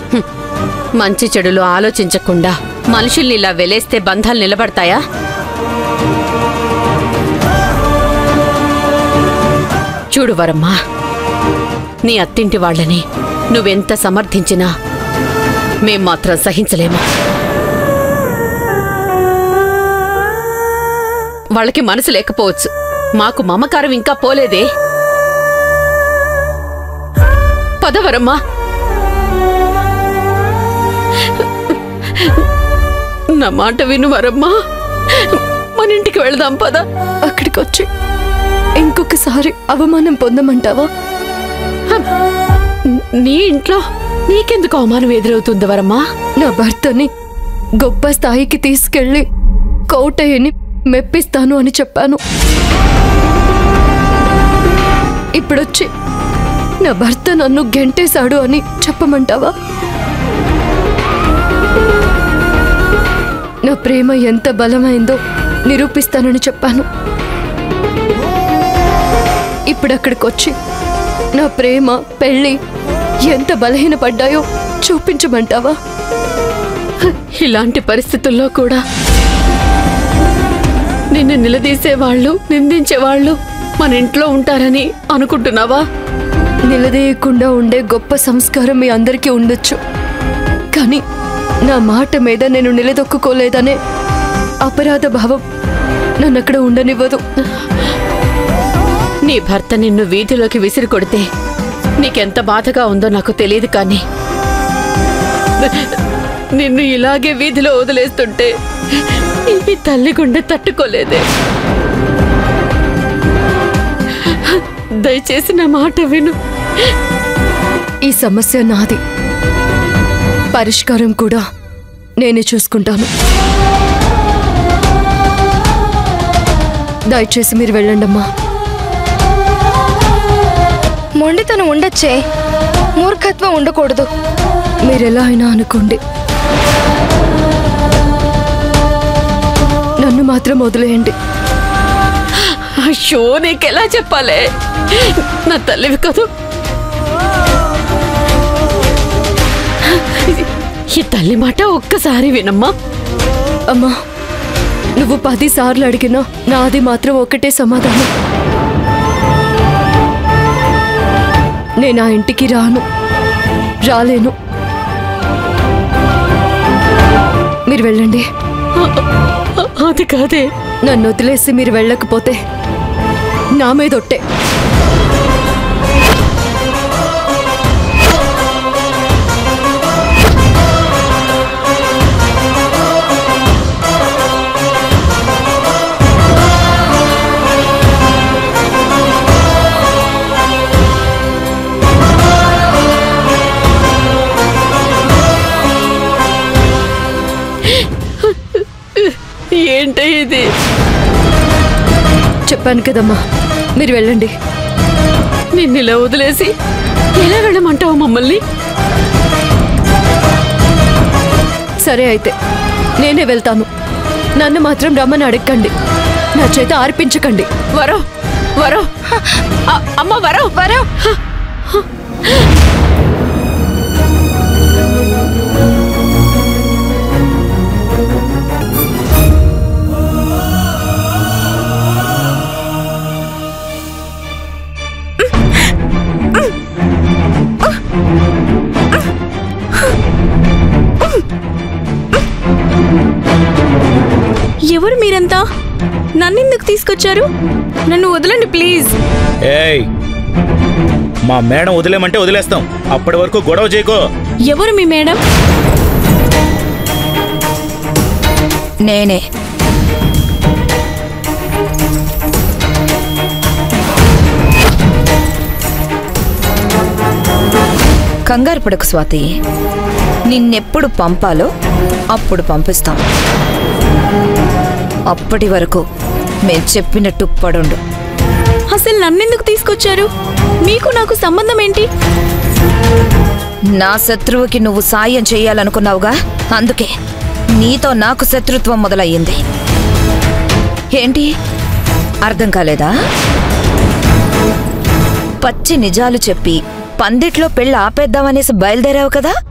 హ్మ్. మంచి చెడులు ఆలోచించకుండా మనుషుల్ని ఇలా వెలేస్తే బంధాలు నిలబడతాయా చూడు వరమ్మా నీ అత్తింటి వాళ్ళని నువ్వెంత సమర్థించినా మేం మాత్రం సహించలేము వాళ్ళకి మనసు లేకపోవచ్చు మాకు మమకారం ఇంకా పోలేదే పదవరమ్మా నా మాట విను వరమ్మా మన ఇంటికి వెళదాం పద అక్కడికి వచ్చి ఇంకొకసారి అవమానం పొందమంటావా నీ ఇంట్లో నీకెందుకు అవమానం ఎదురవుతుంది వరమ్మా నా భర్తని గొప్ప స్థాయికి తీసుకెళ్లి కౌటయ్యని మెప్పిస్తాను అని చెప్పాను ఇప్పుడొచ్చి నా భర్త నన్ను గెంటేశాడు అని చెప్పమంటావా నా ప్రేమ ఎంత బలమైందో నిరూపిస్తానని చెప్పాను ఇప్పుడు అక్కడికి వచ్చి నా ప్రేమ పెళ్లి ఎంత బలహీనపడ్డాయో చూపించమంటావా ఇలాంటి పరిస్థితుల్లో కూడా నిన్ను నిలదీసేవాళ్ళు నిందించేవాళ్ళు మన ఇంట్లో ఉంటారని అనుకుంటున్నావా నిలదీయకుండా ఉండే గొప్ప సంస్కారం మీ అందరికీ ఉండొచ్చు కానీ నా మాట మీద నేను నిలదొక్కుకోలేదనే అపరాధ భావం నన్ను అక్కడ ఉండనివ్వదు నీ భర్త నిన్ను వీధిలోకి విసిరి కొడితే నీకెంత బాధగా ఉందో నాకు తెలియదు కానీ నిన్ను ఇలాగే వీధిలో వదిలేస్తుంటే ఈ తల్లి గుండె తట్టుకోలేదే దయచేసి నా మాట విను ఈ సమస్య నాది పరిష్కారం కూడా నేనే చూసుకుంటాను దయచేసి మీరు వెళ్ళండమ్మా మొండితనం ఉండొచ్చే మూర్ఖత్వం ఉండకూడదు మీరు ఎలా అయినా అనుకోండి నన్ను మాత్రం వదిలేయండి అయ్యో నీకెలా చెప్పాలే నా తల్లివి కదూ ఈ తల్లి మాట ఒక్కసారి వినమ్మా అమ్మా నువ్వు పది సార్లు అడిగినా నాది మాత్రం ఒకటే సమాధానం నేను ఆ ఇంటికి రాను రాలేను మీరు వెళ్ళండి అది కాదే నన్ను వదిలేసి మీరు వెళ్ళకపోతే నా మీద ఒట్టే ఏంటి ఇది చెప్పాను కదమ్మా మీరు వెళ్ళండి నిన్ను ఇలా వదిలేసి ఎలా వెళ్ళమంటావు మమ్మల్ని సరే అయితే నేనే వెళ్తాను నన్ను మాత్రం రమ్మని అడగండి నా చేత ఆర్పించకండి వరో వరో అ- అమ్మ వరో వరం ఎవరు మీరంతా నన్నెందుకు తీసుకొచ్చారు నన్ను వదలండి ప్లీజ్ ఏయ్ మా మేడం వదిలేమంటే వదిలేస్తాం అప్పటి వరకు గొడవ చేయకో ఎవరు మీ మేడం నేనే కంగారు పడకు స్వాతి నిన్నెప్పుడు పంపాలో అప్పుడు పంపిస్తాం అప్పటి వరకు మేం చెప్పినట్టు పడుండు అసలు నన్నెందుకు తీసుకొచ్చారు మీకు నాకు సంబంధం ఏంటి నా శత్రువుకి నువ్వు సాయం చేయాలనుకున్నావుగా అందుకే నీతో నాకు శత్రుత్వం మొదలయ్యింది ఏంటి అర్థం కాలేదా పచ్చి నిజాలు చెప్పి పందిట్లో పెళ్ళి ఆపేద్దామనేసి బయలుదేరావు కదా